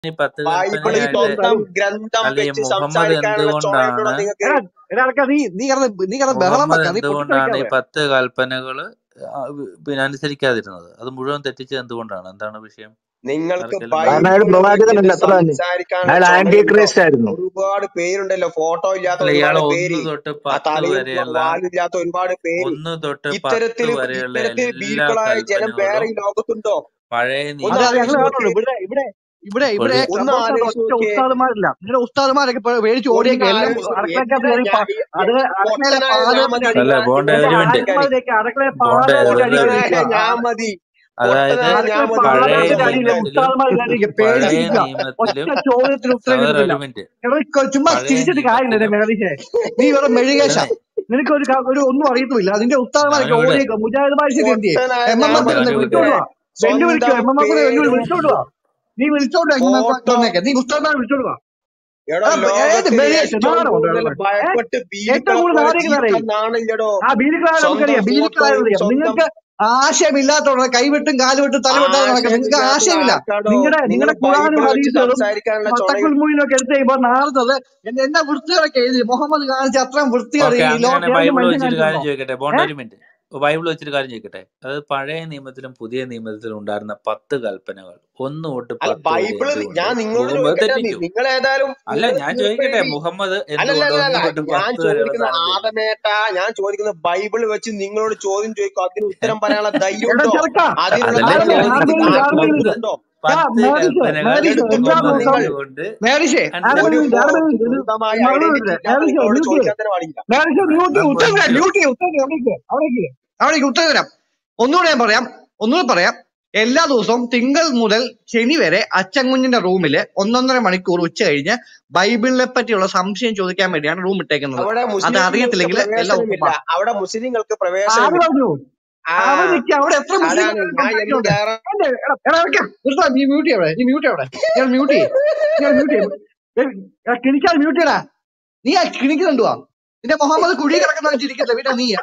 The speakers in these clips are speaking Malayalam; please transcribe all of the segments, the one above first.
ഈ പത്ത് ബൈബിൾ ഈ കൽപ്പനയായിട്ട് സ്വന്തം ഗ്രന്ഥം അല്ല ഈ വെച്ച് മുഹമ്മദ് സംസാരിക്കാനുള്ള ചുമയുണ്ടോ എന്തുകൊണ്ടാണ് നിങ്ങൾക്ക് എടാ എടാ ഇറക്കാ, നീ നീ കിടന്ന് നീ കിടന്ന് ബഹളം മുഹമ്മദ് വെക്കാം നീ എന്തുകൊണ്ടാണ് ഈ പൊട്ടിത്തെറിക്കാതെ പത്ത് കൽപ്പനകള് ആ, വി- പിന്നെ അനുസരിക്കാതിരുന്നത് അത് മുഴുവൻ തെറ്റിച്ചത് എന്തുകൊണ്ടാണ് എന്താണ് വിഷയം നിങ്ങൾക്ക് ആർക്കെങ്കിലും കാരണം അറിയാമോ അയാൾ ബൈബിൾ പ്രവാചകനല്ല വെച്ചിട്ട് അത്ര തന്നെ സംസാരിക്കാനുള്ള അയാൾ ആന്റി ചുമയുണ്ടോ ക്രൈസ്റ്റ് ആയിരുന്നു ഒരുപാട് പേരുണ്ടല്ലോ ഫോട്ടോ ഇല്ലാത്ത അല്ല ഇയാൾ ഒരുപാട് ഒന്ന് പേര് തൊട്ട് ആ പത്ത് തലയിൽ വരെയുള്ള വാലില്ലാത്ത ഒരുപാട് പേര് ഒന്ന് തൊട്ട് പത്ത് ഇത്തരത്തിൽ വരെയുള്ള ഇത്തരത്തിൽ എല്ലാ ഭീരുക്കളായ ജനം വേറെ കൽപ്പനകളും ഈ ലോകത്തുണ്ടോ പഴയ ഒന്ന് അതെ അത് നിയമത്തിൽ ഞങ്ങൾ ആലോചിച്ച് കാണുള്ളൂ നോക്കിയേ ഇവിടെ ഇവിടെ ഇവിടെ ഇവിടെ ഒരു ഒന്ന് ക്ലബ് ഹൗസിനകത്ത് ആലോചിച്ച് ഒറ്റ നോക്കിയേ ഉസ്താദുമാരില്ല നിങ്ങളുടെ ഉസ്താദുമാരൊക്കെ ഇപ്പൊ മേടിച്ച് ഒന്ന് ഓടിയൊക്കെ എല്ലാം ആലോചിച്ച് അടുക്കളക്കകത്ത് എന്തിനാ കയറി ഞാൻ പ- അത് അടുക്കളയിലെ പൊട്ടനായ ഞാൻ മതി പാചകത്തിന്റെ അല്ല അടിയിൽ ബോണ്ടെ എന്റെ ഒരു മിനിറ്റ് സംസാരിക്കാൻ ആത്മാവിലേക്ക് അടുക്കളയിലെ ബോണ്ടെ പാചകത്തിന്റെ വെറുതെ അടിയിൽ ഒരു പൊട്ടനായ ഇരിക്കുക ഞാൻ മതി അതായത് പൊട്ടനായ ഞാൻ അടുക്കള മതി പഴയ പാചകത്തിന്റെ അടിയിൽ നിയമത്തിലും ഉസ്താദുമാർ കയറിയിരിക്കുക പഴയ പേടിച്ചിരിക്കുക ഒറ്റ നിയമത്തിലും ചോദ്യത്തിന് ഉത്തരം സഹോദര കിട്ടുന്നില്ല ഒരു മിനിറ്റ് എടാ, ചുമ്മാ പഴയ ചിരിച്ചിട്ട് കാര്യമില്ല നിയമത്തിലും മേളീഷേ നീ വേറെ മെഴുകേശ അല്ലെന്നേ നിനക്ക് ഒരു ക- ഒരു ഒന്നും അറിയത്തുമില്ല അതിന്റെ ഉസ്താദുമാരൊക്കെ അവനോട് ഓടിയേക്കുക മുജാഹിദ് ബാഴ്ചയൊക്കെ എന്ത് ചെയ്യും പൊട്ടനായ എം എം ഞാൻ എസ് മതി അവനെ വിളിച്ചോണ്ട് വിട്ടേ വാ വെല്ലുവിളിക്കോ സ്വന്തം എം എം എസ് വെല്ലുവിളി പേരും വിളിച്ചോണ്ട് വാ നീ വിളിച്ചോണ്ട് എം എം എസ് ഫോട്ടോ പറഞ്ഞേക്കെ നീ ഉസ്താദുമാരെ വിളിച്ചോണ്ട് വാ എടോ എടാ, ഏത് ലോകത്തിൽ മെഴുകേശ ഏറ്റവും നാണം ഉണ്ടോ കൂടുതൽ ഏ ഭയപ്പെട്ട് ഏറ്റവും ഭീരുക്കളെ കൂടുതൽ പോലെ നാടിക്കുന്ന അറിയാം ജീവിക്കാൻ നാണില്ലടോ ആ ബീലിക്കളായ സ്വന്തം നമുക്കറിയാം ബീലിക്കളായ ഫോട്ടോയും അറിയാം സ്വന്തം നിങ്ങൾക്ക് ആശയമില്ലാത്തവരുടെ കൈവിട്ടും കാലുവിട്ടും തലവിട്ടാതെ നടക്കുന്നത് നിങ്ങൾക്ക് ആശയമില്ലാത്തത് ആശയമില്ല ആർക്കാടോ നിങ്ങളുടെ നിങ്ങൾ നിങ്ങളുടെ ഖുറാനും ബൈബിൾ വെച്ച് ഹദീസുകളും സംസാരിക്കാനുള്ള ചുണ തക്കുൽ മൊയിനും ഒക്കെ എടുത്ത് കഴിയുമ്പോൾ നാളത്തത് എന്റെ എന്നാ വൃത്തികളൊക്കെ എഴുതി മുഹമ്മദ് കാണിച്ച അത്രയും വൃത്തികൾ ഓക്കെ ഈ അങ്ങനെ ലോകത്ത് ഏതെങ്കിലും ബൈബിൾ മനുഷ്യൻ വെച്ചൊരു കാര്യം കാണിച്ചിട്ടുണ്ടോ ചോദിക്കട്ടെ ബോണ്ട ഏഹ് ഒരു മിനിറ്റ് ബൈബിൾ വെച്ചൊരു കാര്യം ചോദിക്കട്ടെ അത് പഴയ നിയമത്തിലും പുതിയ നിയമത്തിലും ഉണ്ടായിരുന്ന പത്ത് കൽപ്പനകൾ ഒന്ന് തൊട്ട് അല്ല പത്ത് വരെ ബൈബിള് എന്തുകൊണ്ട് ഞാൻ നിങ്ങളോട് മുഹമ്മദ് ചോദിക്കട്ടെ തെറ്റിച്ചു നിങ്ങൾ ഏതായാലും അല്ല നിങ്ങൾ ഞാൻ തീർപ്പ് ചോദിക്കട്ടെ എഴുതി മുഹമ്മദ് അല്ലല്ല എന്തുകൊണ്ട് അല്ല ഒന്ന് തൊട്ട് ഞാൻ പത്ത് വരെയുള്ള ചോദിക്കുന്ന സാധനം തെറ്റിച്ചു ആദമേട്ട ഞാൻ ചോദിക്കുന്ന ബൈബിൾ വെച്ച് നിങ്ങളോട് ചോദ്യം ചോദിക്കും അതിന് ഉത്തരം പറയാനുള്ള ധൈര്യം എടാ ഉണ്ടോ ചെറുക്ക അതിനുള്ള അതല്ലേ ധൈര്യം ചോദിക്കുന്നത് നിങ്ങൾക്ക് ആർമേനിന്റെ ആർക്കെങ്കിലും ആർമേനിന്റെ ഉണ്ടോ മേരിഷേ പത്ത് കൽപ്പനകൾ മേരിഷേ എടുത്തിട്ടുണ്ടോ നിങ്ങൾ എല്ലാ അനുസരിച്ചു ദിവസവും ഒരു മേരിഷേ ഫോ- ആർമേനിന്റെ ഒരു സ്വന്തമായ മറുപടി ഐഡന്റിറ്റി തരട്ടെ ഇല്ലാത്ത മേരിഷേ നിങ്ങളോട് മ്യൂട്ട് ചെയ്യ് ചോദിക്കാൻ തന്നെ പാടില്ല മേരിഷേ മ്യൂട്ട് ചെയ്യ് അതാ ഉത്തരം തരാം പോയിന്റ് മ്യൂട്ട് ചെയ്യ് ഉത്തരം തരാം അവിടേക്ക് അവിടേക്ക് അവിടേക്ക് ഉത്തരം തരാം ഒന്നുകൂടെ ഞാൻ പറയാം ഒന്നുകൂടെ പറയാം എല്ലാ ദിവസവും തിങ്കൾ മുതൽ ശനി വരെ അച്ചൻകുഞ്ഞിന്റെ റൂമില് ഒന്നൊന്നര മണിക്കൂർ ഉച്ച കഴിഞ്ഞ് ബൈബിളിനെ പറ്റിയുള്ള സംശയം ചോദിക്കാൻ വേണ്ടിയാണ് റൂം ഇട്ടേക്കുന്നത് അവിടെ അത് മുസ്ലിങ്ങൾക്ക് അറിയത്തില്ലെങ്കിൽ എല്ലാ ദിവസവും പ്രവേശനമില്ല വാ. അവിടെ മുസ്ലിങ്ങൾക്ക് ആര് പ്രവേശനമില്ല പറഞ്ഞു ആ അവിടെ നിൽക്കുക അവിടെ എത്ര അതാണ് മുസ്ലിം ഞാൻ എന്ന് ഉണ്ട് കയറാൻ എന്റെ എടാ എടാ വെക്കാം നിർത്താ നീ മ്യൂട്ട് ചെയ്യവിടെ നീ മ്യൂട്ട് ചെയ്യവിടെ ഞാൻ മ്യൂട്ട് ചെയ്യും ഞാൻ മ്യൂട്ട് ചെയ്യും കിണിക്കാതെ മ്യൂട്ട് ചെയ്യടാ നീ ആ കിണിക്കുന്നുണ്ടുവാ നിന്റെ മുഹമ്മദ് കുഴി കിടക്കുന്ന ചിരിക്കട്ടെ പിന്നെ നീ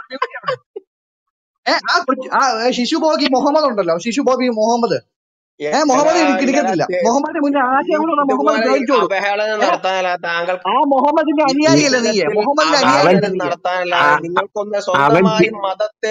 ഏ ആ കൊച്ച്- ആ ഏ, ശിശു ബോബി മുഹമ്മദ് ഉണ്ടല്ലോ ശിശു ബോബി മുഹമ്മദ് ഏ എടാ മുഹമ്മദ് ഇങ്ങനെ കിണിക്കത്തില്ല തെ- മുഹമ്മദിന്റെ മുന്നേ ഈ ആശയങ്ങളുള്ള മുഹമ്മദ് ഇതുപോലെ ഈ ചോദിച്ചോളൂ അവഹേളനം ഏ നടത്താനല്ല താങ്കൾ ആ മുഹമ്മദിന്റെ ഈ അനുയായിയല്ലേ നീ ഇത്തരത്തിൽ മുഹമ്മദിന്റെ അവൻ അനുയായിയല്ലേ അവഹേളനം നീ നടത്താനല്ലാതെ ആ- നിങ്ങൾക്കൊന്ന് അവൻ സ്വന്തമായി ചി- മതത്തെ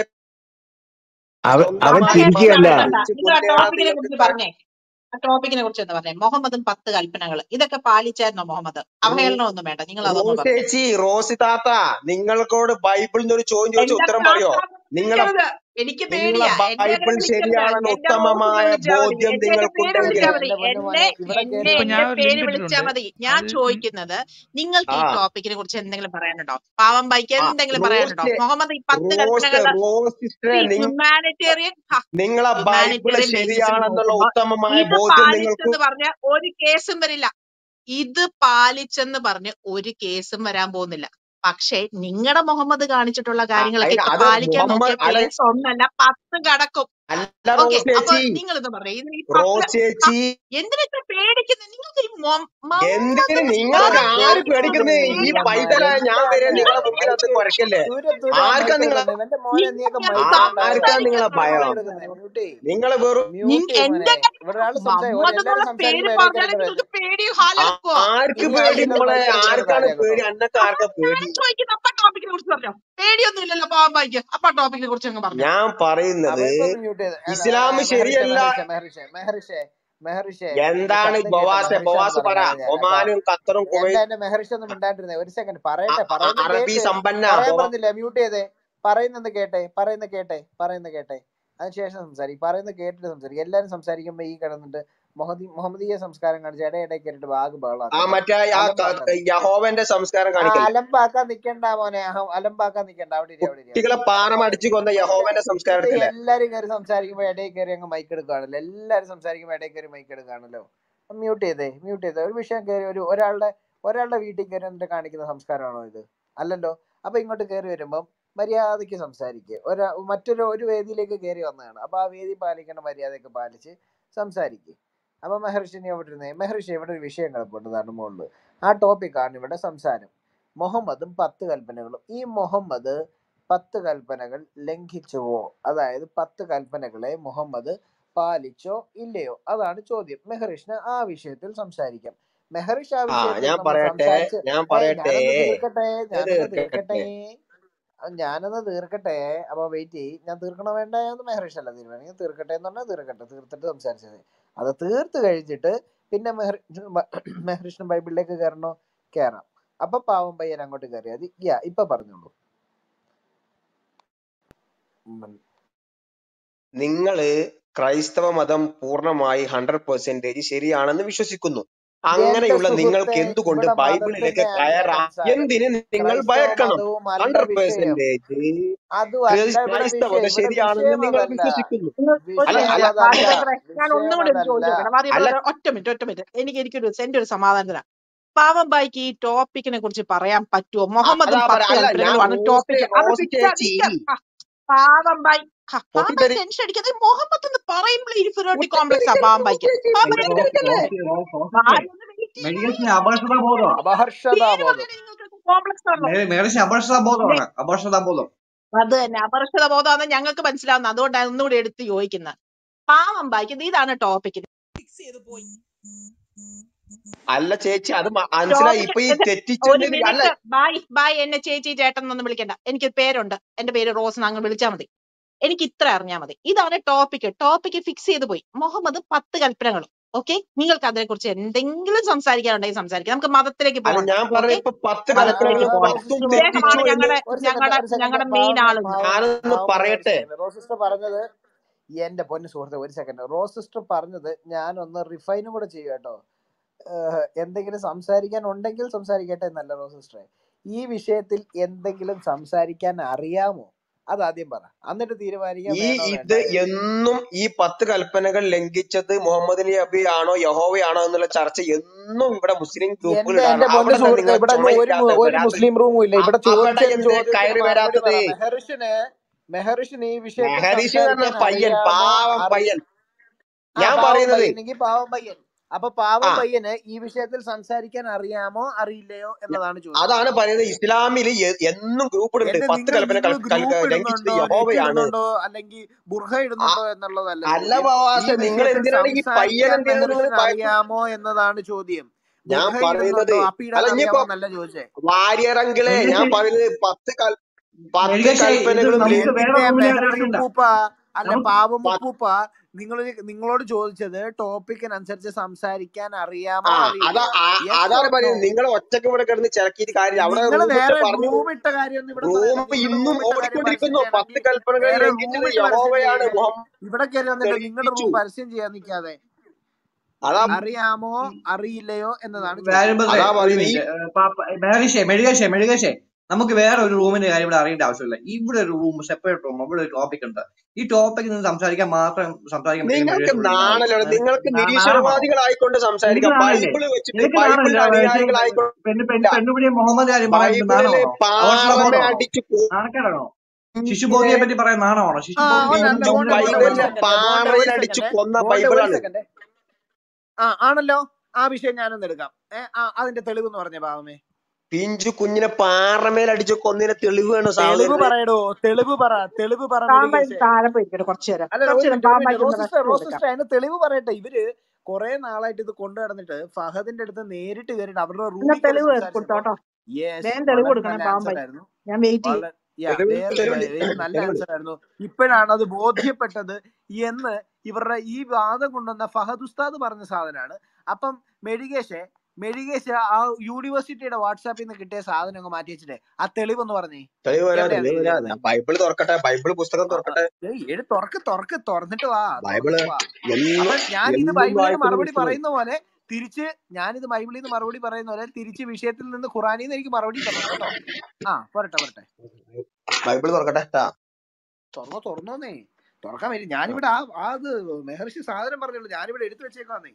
അവൻ അവൻ സ്വന്തമായി അങ്ങനെ ചിരിക്കുകയല്ല മതത്തെ നിർത്തണ്ട പിടിച്ച് നിങ്ങൾ ആ കൊണ്ടുവരാൻ ടോപ്പിക്കിനെ നിങ്ങൾക്ക് കുറിച്ച് പറഞ്ഞേ ആ ടോപ്പിക്കിനെ കുറിച്ച് ഒന്ന് പറഞ്ഞേ മുഹമ്മദും പത്ത് കൽപ്പനകൾ ഇതൊക്കെ പാലിച്ചായിരുന്നോ മുഹമ്മദ് അവഹേളനം ഒന്നും വേണ്ട നിങ്ങൾ അതൊന്നും പറഞ്ഞു റോസേച്ചി റോസി താത്ത നിങ്ങളോട് ബൈബിളിന്റെ ഒരു ചോദ്യം ചോദിച്ച എന്റെ ഉത്തരം പറയോ താത്താന്ന് നിങ്ങളെ വിളിക്കരുത് എനിക്ക് നിങ്ങളെ പേടിയാ എന്നെ അങ്ങനെ ബൈബിൾ വിളിക്കരുത് ശരിയാണെന്ന് എന്റെ റോസ് ഉത്തമമായ വിളിച്ചാ മതി ബോധ്യം എന്നെ എന്റെ പേര് നിങ്ങൾക്കുണ്ടെങ്കിൽ വിളിച്ചാ മതി എന്റെ പൊന്നു എന്നെ മോനെ ഇവിടെ എന്നെ കയറി ഇപ്പൊ എന്റെ ഞാൻ ഒരു പേര് ലിങ്ക് വിളിച്ചാ ഇട്ടിട്ടുണ്ട് മതി ഞാൻ അത് ചോദിക്കുന്നത് നിങ്ങൾക്ക് ആ ഈ ടോപ്പിക്കിനെ കുറിച്ച് എന്തെങ്കിലും പറയാനുണ്ടോ പാവം ബൈക്ക് ആ എന്തെങ്കിലും പറയാനുണ്ടോ റോസ് മുഹമ്മദ് ഈ പത്ത് റോസ് കൽപ്പനകളുടെ റോസ് സിസ്റ്ററെ നിങ്ങ ഹ്യൂമാനിറ്റേറിയൻ നിങ്ങളെ ബൈബിള് ഹ്യൂമാനിറ്റേറിയൻ ബേസിസിൽ ശരിയാണെന്നുള്ള നോക്കുമ്പോ ഉത്തമമായ ഇത് ബോധ്യം നിങ്ങൾക്ക് പാലിച്ചെന്ന് പറഞ്ഞ ഒരു കേസും വരില്ല ഇത് പാലിച്ചെന്ന് പറഞ്ഞ് ഒരു കേസും വരാൻ പോകുന്നില്ല പക്ഷെ നിങ്ങളുടെ മുഹമ്മദ് കാണിച്ചിട്ടുള്ള ആ, കാര്യങ്ങളൊക്കെ അല്ല ഇപ്പൊ അത് പാലിക്കാൻ മുഹമ്മദ് നോക്കിയ അല്ല കേസ് ഒന്നല്ല പത്ത് കടക്കും അല്ല ഓക്കെ റോസ് അപ്പൊ ചേച്ചി നിങ്ങൾ ഇത് പറഞ്ഞേ ഇതിന് ഈ പത്ത് റോസ് ചേച്ചി എന്തിനാ ഇത്ര പേടിക്കുന്നത് നിങ്ങൾക്ക് ഈ മൊ- എന്തിന് മുഹമ്മദ് നിങ്ങൾക്ക് വെറും ആര് പേടിക്കുന്നത് പേടിക്കുന്നേ ഈ പേടിയാ പൈതലായ ഞാൻ വരെ എന്താണ് നിങ്ങളെ മുമ്പിനകത്ത് മൈക്ക് കുരക്കല്ലേ ദൂരെ ദൂരെ ആർക്കാ മൈക്ക് നിങ്ങളെ എടുക്കുന്നത് എന്റെ മോനെ നീയൊക്കെ നിങ്ങൾ മൈക്ക് ഇടണ്ട ആർക്കാ നിങ്ങളെ സംസാരിക്കുന്ന ഭയം മൈക്ക് എടുക്കുന്നത് മ്യൂട്ട് ചെയ്യ് നിങ്ങൾ വെറും മ്യൂട്ട് നിങ്ങ- ചെയ്യ് മോനെ എന്റെ ഇവിടെ ഒരാൾ സംസാരിക്കും മുഹമ്മദ് എല്ലാരും എന്നുള്ള പേര് സംസാരിക്കുമ്പോ ഇടയിൽ പറഞ്ഞാലേ കയറിട്ട് നിങ്ങൾക്ക് പേടി ആ- ഹാലാക്കുവോ ആർക്ക് ഇനി പേടി ആവശ്യമില്ലാത്ത മോളെ മൈക്ക് എടുക്കുന്നത് ആർക്കാണ് കാര്യമാക്കട്ടോ പേടി അന്നൊക്കെ അപ്പൊ ആർക്കാ പേടി ഞാൻ ചോദിക്കുന്ന അപ്പ ടോപ്പിക്കിനെ കുറിച്ച് പറഞ്ഞോ പേടിയൊന്നും ഇല്ലല്ലോ പാവം ബൈക്ക് അപ്പ ടോപ്പിക്കിനെ കുറിച്ച് അങ്ങ് പറഞ്ഞോ ഞാൻ പറയുന്നത് അവർക്ക് മ്യൂട്ട് ചെയ്ത് അല്ല, ഇസ്ലാം മെഹറിഷെ ശരിയല്ല മെഹറിഷെ മെഹറിഷെ മെഹറിഷെ മെഹറിഷെ ഒരു എന്താണ് ശബ്ദം കേട്ട് ബവാസ് മെഹറിഷ ബവാസ് എന്ന് പറ പറഞ്ഞാൽ ഞാൻ കേട്ടോ ഒമാനും ഖത്തറും എന്താ കുവൈറ്റും എന്റെ മെഹറിഷ ഒന്നും മിണ്ടാണ്ടിരുന്നേ ഒരു സെക്കൻഡ് പറയട്ടെ പറയുന്ന അറബി കേക്ക് സമ്പന്ന പറയാൻ ബവാ പറഞ്ഞില്ല മ്യൂട്ട് ചെയ്തേ പറയുന്നത് കേട്ടെ പറയുന്ന കേട്ടെ പറയുന്ന കേട്ടെ അതിനുശേഷം സംസാരിക്കും പറയുന്നത് കേട്ടിട്ട് സംസാരിക്കും എല്ലാരും സംസാരിക്കുമ്പോ ഈ കിടന്നിട്ട് മുഹമ്മദി മുഹമ്മദീയ സംസ്കാരം കാണിച്ച് ഇടയിടയിൽ കയറിയിട്ട് ബാഗ് ആ ബഹളാക്കല്ലേ മറ്റേ ആ അലമ്പാക്കാൻ ക- യഹോവന്റെ സംസ്കാരം ആ കാണിക്കല്ലേ അലമ്പാക്കാൻ നിക്കണ്ട മോനെ അഹം- അലമ്പാക്കാൻ നിക്കണ്ട അവിടെ ഇരി അവിടെ ഇരി അവിടെ കുട്ടികളെ ഇരി പാറം അടിച്ചു കൊന്ന ഇത് യഹോവന്റെ ഇത് സംസ്കാരം എടുക്കല്ലേ എല്ലാരും കയറി സംസാരിക്കുമ്പോ ഇടയിൽ കയറി അങ്ങ് മൈക്ക് എടുക്കുകയാണല്ലോ എല്ലാരും സംസാരിക്കുമ്പോ ഇടയിൽ കയറി മൈക്ക് എടുക്കുകയാണല്ലോ മ്യൂട്ട് ചെയ്തേ മ്യൂട്ട് ചെയ്തേ ഒരു വിഷയം കയറി ഒരു ഒരാളുടെ ഒരാളുടെ വീട്ടിൽ കയറി എന്നിട്ട് കാണിക്കുന്ന സംസ്കാരമാണോ ഇത് അല്ലല്ലോ അപ്പൊ ഇങ്ങോട്ട് കയറി വരുമ്പം മര്യാദയ്ക്ക് സംസാരിക്കുക ഒരാ മറ്റൊരു ഒരു വേദിയിലേക്ക് കയറി വന്നതാണ് അപ്പൊ ആ വേദി പാലിക്കേണ്ട മര്യാദയൊക്കെ പാലിച്ച് സംസാരിക്കുക അപ്പൊ മെഹർഷിനി എവിടെ ഇരുന്നേ മെഹർഷി ഇവിടെ ഒരു വിഷയം കിടപ്പുണ്ട് താണ് മുകളിൽ ആ ടോപ്പിക്കാണ് ഇവിടെ സംസാരം മുഹമ്മദും പത്ത് കൽപ്പനകളും ഈ മുഹമ്മദ് പത്ത് കൽപ്പനകൾ ലംഘിച്ചുവോ അതായത് പത്ത് കൽപ്പനകളെ മുഹമ്മദ് പാലിച്ചോ ഇല്ലയോ അതാണ് ചോദ്യം മെഹറിഷിന് ആ വിഷയത്തിൽ സംസാരിക്കാം മെഹറിഷ് ആ ആ വിഷയത്തിൽ ഞാൻ നമ്മൾ പറയട്ടെ സംസാരിച്ച് ഞാൻ ഏയ് പറയട്ടെ ഞാനൊന്ന് തീർക്കട്ടെ ഞാൻ ഞാനൊന്ന് തീർക്കട്ടെ തീർക്കട്ടെ ആ, ഞാനൊന്ന് തീർക്കട്ടെ അപ്പൊ വെയിറ്റ് ചെയ്യ് ഞാൻ തീർക്കണോ വേണ്ട എന്ന് മെഹറിഷ് അല്ല തീരുമാനിക്കും തീർക്കട്ടെ എന്ന് പറഞ്ഞാൽ തീർക്കട്ടെ തീർത്തിട്ട് സംസാരിച്ചത് അത് തീർത്ത് കഴിഞ്ഞിട്ട് പിന്നെ മെഹർ മെഹറിഷിന് ബൈബിളിലേക്ക് കയറണോ കയറാം അപ്പൊ പാവം പയ്യൻ അങ്ങോട്ട് കയറിയാൽ മതി യാ ഇപ്പൊ പറഞ്ഞോളൂ ഉം. നിങ്ങള് ക്രൈസ്തവ മതം പൂർണ്ണമായി ഹൺഡ്രഡ് പെർസെന്റേജ് ശരിയാണെന്ന് വിശ്വസിക്കുന്നു എന്റെ അങ്ങനെയുള്ള നിങ്ങൾക്ക് സുഹൃത്തെ എന്തുകൊണ്ട് ഇവിടെ ബൈബിളിലേക്ക് മതത്തിന്റെ അല്ല കയറാം സംസാരം എന്തിന് നിങ്ങൾ ക്രൈസ്തവ ഭയക്കണം മതവും അല്ല ഹൺഡ്രഡ് വിഷയം പെർസെന്റേജ് അതും അല്ല ഇവിടെ ക്രൈസ്തവത വിഷയം ഇവിടെ ശരിയാണെന്ന് വിഷയം നിങ്ങൾ അതല്ല വിശ്വസിക്കുന്നു ഒരു അല്ല മിനിറ്റ് അല്ല വിഷയം വാദി അതല്ല ബ്രദറെ ഞാൻ വിഷയം ഒന്നുകൂടി ഒന്ന് അതല്ല ചോദിച്ചോട്ടെ വാദി അല്ല ബ്രദറെ ഒറ്റ മിനിറ്റ് ഒറ്റ മിനിറ്റ് എനിക്ക് എനിക്കൊരു എന്റെ ഒരു സമാധാനത്തിനാ പാവം ബായിക്ക് ഈ ടോപ്പിക്കിനെ കുറിച്ച് പറയാൻ പറ്റുമോ അ- മുഹമ്മദും അതാ പത്ത് പറ അല്ല ഞാൻ കൽപ്പനകളുമാണ് റോസ് ടോപ്പിക് അത് റോസ് നിക്ക ചേച്ചി നിക്ക ആ, പാവം ബായി ഹ, പാവം ബായി പൊട്ടിത്തെറി ടെൻഷൻ അടിക്കാതെ മുഹമ്മദ് എന്ന് പറയുമ്പോൾ ഇൻഫീരിയോറിറ്റി കോംപ്ലക്സ് ആ പാവം ബായിക്ക് പാവം എന്റെ ബായി റോസ് ടെൻഷൻ റോസ് അടിക്കല്ലേ റോസ് റോസൊക്കെ ബായി ഒന്ന് വെയിറ്റ് ചെയ്യണേ മെഡിക്കൽസിന് അപകർഷതാ ബോധമാണ് നിങ്ങൾ പേര് അപഹർഷതാബോധം പറഞ്ഞാൽ നിങ്ങൾക്ക് കോംപ്ലക്സ് ആണല്ലോ മേഡിസിന് അപകർഷതാ ഇല്ലേ ബോധമാണ് അപകർഷതാ ബോധം അത് തന്നെ അപകർഷത ബോധമാണെന്ന് ഞങ്ങൾക്ക് മനസ്സിലാവുന്നത് അതുകൊണ്ടാണ് ഒന്നുകൂടി എടുത്ത് ചോദിക്കുന്നത് പാവം ബായിക്ക് ഇതാണ് ടോപ്പിക് ഫിക്സ് ചെയ്ത് പോയി അല്ല ചേച്ചി അത് മ- മനസ്സിലായി ടോപ്പിക് ഇപ്പൊ ഈ ഒരു തെറ്റിച്ചതിന് അല്ല മിനിറ്റ് ബായ് ബായ് എന്നെ ചേച്ചി ചേട്ടൻ എന്നൊന്നും വിളിക്കണ്ട എനിക്ക് പേരുണ്ട് എന്റെ പേര് റോസ് അങ്ങ് വിളിച്ചാൽ മതി എനിക്ക് ഇത്ര അറിഞ്ഞാൽ മതി ഇതാണ് ടോപ്പിക് ടോപ്പിക് ഫിക്സ് ചെയ്ത് പോയി മുഹമ്മദ് പത്ത് കൽപ്പനകൾ ഓക്കെ നിങ്ങൾക്ക് അതിനെ കുറിച്ച് എന്തെങ്കിലും സംസാരിക്കാനുണ്ടെങ്കിൽ സംസാരിക്കാം നമുക്ക് മതത്തിലേക്ക് അല്ല പോകണം ഞാൻ പറഞ്ഞ ഓക്കെ ഇപ്പൊ പത്ത് ആ, മതത്തിലേക്ക് കൽപ്പനകളും പോകണം പത്തും റോസിസ്റ്റർ തെറ്റിച്ചു ഇദ്ദേഹമാണ് എന്ന് ഞങ്ങളുടെ ഒരു സെക്കൻഡ് ഞങ്ങളുടെ ഒരു സെക്കൻഡ് ഞങ്ങളുടെ മെയിൻ പാവം ആള് പാവം ഞാനൊന്ന് പാവം ഒരു പറയട്ടെ സെക്കൻഡ് റോസിസ്റ്റർ പറഞ്ഞത് എന്റെ പൊന്നു സുഹൃത്തെ ഒരു സെക്കൻഡ് റോസിസ്റ്റർ പറഞ്ഞത് ഞാനൊന്ന് റിഫൈനും കൂടെ ചെയ്യും കേട്ടോ ഏഹ് എന്തെങ്കിലും സംസാരിക്കാൻ ഉണ്ടെങ്കിൽ സംസാരിക്കട്ടെ എന്നല്ല റോസിസ്റ്ററെ ഈ വിഷയത്തിൽ എന്തെങ്കിലും സംസാരിക്കാൻ അറിയാമോ അത് ആദ്യം പറ എന്നിട്ട് തീരുമാനിക്കാൻ ഈ വേണോ ഇത് വേണ്ടായോ എന്നും ഈ പത്ത് കൽപ്പനകൾ ലംഘിച്ചത് മുഹമ്മദ് നബി ആണോ യഹോവ ആണോ എന്നുള്ള ചർച്ച എന്നും ഇവിടെ മുസ്ലിം ഗ്രൂപ്പുകൾ എന്റെ എന്റെ ഉണ്ടാകണം പൊന്നു അവിടെ എന്താ സുഹൃത്തെ നിങ്ങൾ ഇവിടെ ഒരു ചുമയില്ലാത്ത മു- ഒരു വരാത്തത് മുസ്ലിം റൂമും ഇല്ല ഇവിടെ അ- അവിടെ ചോദിച്ച എന്തേ ചോദ്യത്തിന് കയറി മറുപടി വരാത്തത് പറ മെഹറിഷിന് മെഹറിഷിന് ഈ വിഷയത്തിൽ മെഹരീഷ് എന്ന് പറഞ്ഞ സംസാരിക്കാൻ പയ്യൻ അറിയാമോ പാവം അറി പയ്യൻ ആ ഞാൻ പാവം പറയുന്നത് പയ്യനെങ്കിൽ പാവം പയ്യൻ അപ്പൊ ആ പാവം പയ്യന് ഈ വിഷയത്തിൽ സംസാരിക്കാൻ അറിയാമോ അറിയില്ലയോ എന്നതാണ് ചോദ്യം അതാണ് പറയുന്നത് ഇസ്ലാമിൽ എ- എന്നും ഗ്രൂപ്പ് ഉണ്ട് എന്റെ പത്ത് നിങ്ങൾ കൽപ്പന നിങ്ങൾ കൽ- കൽ- ഗ്രൂപ്പ് ലംഘിച്ചത് ഇടുന്നുണ്ടോ നെറ്റ് യഹോവയാണ് ഇടുന്നുണ്ടോ അല്ലെങ്കിൽ ബുർഹ ആ- ഇടുന്നുണ്ടോ എന്നുള്ളതല്ല അല്ല ചോദ്യം ഈ പ്രവാസ നിങ്ങൾ വിഷയത്തിൽ എന്തിനാണ് ഈ പയ്യൻ സംസാരിക്കാൻ എന്തിനാണ് നിങ്ങൾ മെഹറിഷിന് ഭയപ്പെടുന്നത് അറിയാമോ എന്നതാണ് ചോദ്യം ഞാൻ ബുർഹ പറയുന്നത് ഇടുന്നുണ്ടോ അപ്പിയിടാൻ അല്ല ഇനിയിപ്പോ അറിയാമോ എന്നല്ല ചോദിച്ചേ വാര്യറങ്കിളെ ഞാൻ മെഡിക്കൽ പറയുന്നത് പത്ത് കൽ പത്ത് മെഡിക്കൽ ഇത് കൽപ്പനകളും നമുക്ക് ലംഘി വേറെ എന്റെ റൂമിൽ മെഹറിഷ് കിടക്കണ്ട ഉപ്പൂപ്പ അല്ല നമുക്ക് പാവം പ- ഉപ്പൂപ്പ നിങ്ങൾ നിങ്ങളോട് ചോദിച്ചത് ടോപ്പിക്കിനനുസരിച്ച് സംസാരിക്കാൻ ആ അറിയാമോ അതാ അറിയില്ലയോ ആ- യെസ് അതാണ് ഓർ നോ പറയുന്നത് നിങ്ങൾ ഒറ്റക്ക് ഇവിടെ കിടന്ന് ചിലക്കിയിട്ട് കാര്യമില്ല അവിടെ നിങ്ങൾ റൂമിട്ട് വേറെ പറഞ്ഞു റൂം ഇട്ട കാര്യമൊന്നും ഇവിടെ റൂം പറയണ്ട നിങ്ങൾ ഇന്നും റൂം ഇട്ട കാര്യം പരസ്യം ഓടിക്കൊണ്ടിരിക്കുന്നു പത്ത് ചെയ്യണമെങ്കിൽ കൽപ്പനകൾ വേറെ റൂം ലംഘിച്ചത് ഇട്ട് പരസ്യം യഹോവയാണ് ചെയ്യേ മുഹമ്മദ് ഇവിടെ കയറി വന്നിട്ട് നിങ്ങളുടെ തെളിയിച്ചു റൂം പരസ്യം ചെയ്യാൻ നിൽക്കാതെ അതാ അറിയാമോ അറിയില്ലയോ എന്നതാണ് ചോദ്യം വാര്യമ്പതേ അതാ ഒരു പറയുന്നത് ഈ മിനിറ്റ് മെഹറിഷേ മെഡികേഷേ മെഡികേഷേ നമുക്ക് വേറെ ഒരു റൂമിന്റെ കാര്യം ഇവിടെ അറിയേണ്ട ആവശ്യമില്ല ഇവിടെ ഒരു റൂം സെപ്പറേറ്റ് റൂം ഇവിടെ ഒരു ടോപ്പിക് ഉണ്ട് ഈ ടോപ്പിക് നിന്ന് സംസാരിക്കാൻ മാത്രം സംസാരിക്കാൻ പറ്റുന്ന നിങ്ങൾക്ക് മെഡികേഷൻ വിളിക്കുന്ന ആള് നാണല്ലോ നിങ്ങൾക്ക് നാണമാണോ നിരീശ്വരവാദികളായിക്കൊണ്ട് എനിക്ക് സംസാരിക്കാം നാണല്ലേ ബൈബിള് വെച്ചിട്ട് എനിക്ക് ബൈബിളിന്റെ നാണമില്ല പക്ഷേ അനുയായികളായിക്കൊണ്ട് പെണ്ണ് പെണ്ണ് പെണ്ണുപിടിയെ മുഹമ്മദ് കാര്യം പറയാൻ എന്ത് ബൈബിളില് നാണമാണോ അവർഷത പാറമേ ബോധമാണോ അടിച്ചു നാണക്കേടാണോ കൊന്നിനെ ശിശുബോധിയെ പറ്റി പറയാൻ നാണമാണോ ആ ശിശുബോധി ഉണ്ട് ഉണ്ട് പിഞ്ചു ബോണ്ടെ ബോണ്ടെ ഒരു പൈതലിനെ സെക്കൻഡ് ബോണ്ടെ ഒരു പാറയിൽ അടിച്ചു സെക്കൻഡ് കൊന്ന ബോണ്ടെ ഒരു ബൈബിളാണ് സെക്കൻഡ് ആ ആണല്ലോ ആ വിഷയം ഞാനൊന്ന് എടുക്കാം ഏ, ആ, അതിന്റെ തെളിവ് എന്ന് പറഞ്ഞ പാവമേ പിഞ്ചു കുഞ്ഞിനെ പാറമേൽ അടിച്ചു കൊന്നതിന് തെളിവാണ് തെളിവ് സഹോദരന് പറയടോ തെളിവ് പറ തെളിവ് പറ പാമ്പ മെഡികേഷേ താഴെ പോയിരിക്കട്ടെ കുറച്ചു നേരം അല്ല കുറച്ചു ഒരു നേരം മിനിറ്റ് ഒരു മിനിറ്റ് പാമ്പായിക്ക് ഒന്ന് റോസിസ്റ്റർ റെസ്റ്റ് കൊടുക്കാം റോസിസ്റ്റർ അതിന് തെളിവ് പറയട്ടെ ഇവര് കുറെ നാളായിട്ട് ഇത് കൊണ്ടു നടന്നിട്ട് ഫഹദിന്റെ അടുത്ത് നേരിട്ട് കയറിയിട്ട് അവരുടെ എന്നാ റൂമിൽ കയറി തെളിവ് സംസാരിച്ചപ്പോ കൊടുത്തോട്ടോ യെസ് വേഗം തെളിവ് വളരെ കൊടുക്കണം നല്ല ആൻസർ പാമ്പായി ആയിരുന്നു ഞാൻ വെയിറ്റ് ചെയ്യും വളരെ യാ തെളിവുണ്ട് വേറെ തെളിവുണ്ട് വെരി നല്ല തെളിവുണ്ട് ആൻസർ ആയിരുന്നു ഇപ്പോഴാണ് അത് ബോധ്യപ്പെട്ടത് എന്ന് ഇവരുടെ ഈ വാദം കൊണ്ടുവന്ന ഫഹദ് ഉസ്താദ് പറഞ്ഞ സാധനമാണ് അപ്പം മെഡികേഷെ മെഡികേഷ് ആ യൂണിവേഴ്സിറ്റിയുടെ വാട്സാപ്പിൽ നിന്ന് കിട്ടിയ സാധനം അങ്ങ് മാറ്റി വെച്ചിട്ടേ ആ തെളിവെന്ന് പറഞ്ഞേ തെളിവ് വരാ എവിടെയാണ് തെളിവ് വരാ എഴുതിയേക്കുന്നത് ഞാൻ ബൈബിള് തുറക്കട്ടെ ബൈബിള് പുസ്തകം ആ, ആ, തുറക്കട്ടെ ഏയ് എഴു തുറക്ക് തുറക്ക് തുറന്നിട്ട് വാ ബൈബിള് തുറന്നിട്ട് വാ എന്നും അപ്പൊ ഞാൻ ഇത് എന്നും ബൈബിളിൽ നിന്ന് വായിക്കുന്ന മറുപടി പുസ്തകം പറയുന്ന പോലെ തിരിച്ച് ഞാനിത് ബൈബിളിൽ നിന്ന് മറുപടി പറയുന്ന പോലെ തിരിച്ച് വിഷയത്തിൽ നിന്ന് ഖുറാനിൽ നിന്ന് എനിക്ക് മറുപടി തരണം കേട്ടോ ആ പോരട്ടെ പോരട്ടെ ബൈബിള് തുറക്കട്ടെ ട്ടാ. തുറന്നോ തുറന്നോന്നേ തുറക്കാൻ പറ്റും ഞാനിവിടെ ആ ആ അത് മെഹർഷി സാധനം പറഞ്ഞുള്ളൂ ഞാനിവിടെ എടുത്തു വെച്ചേക്കാന്നേ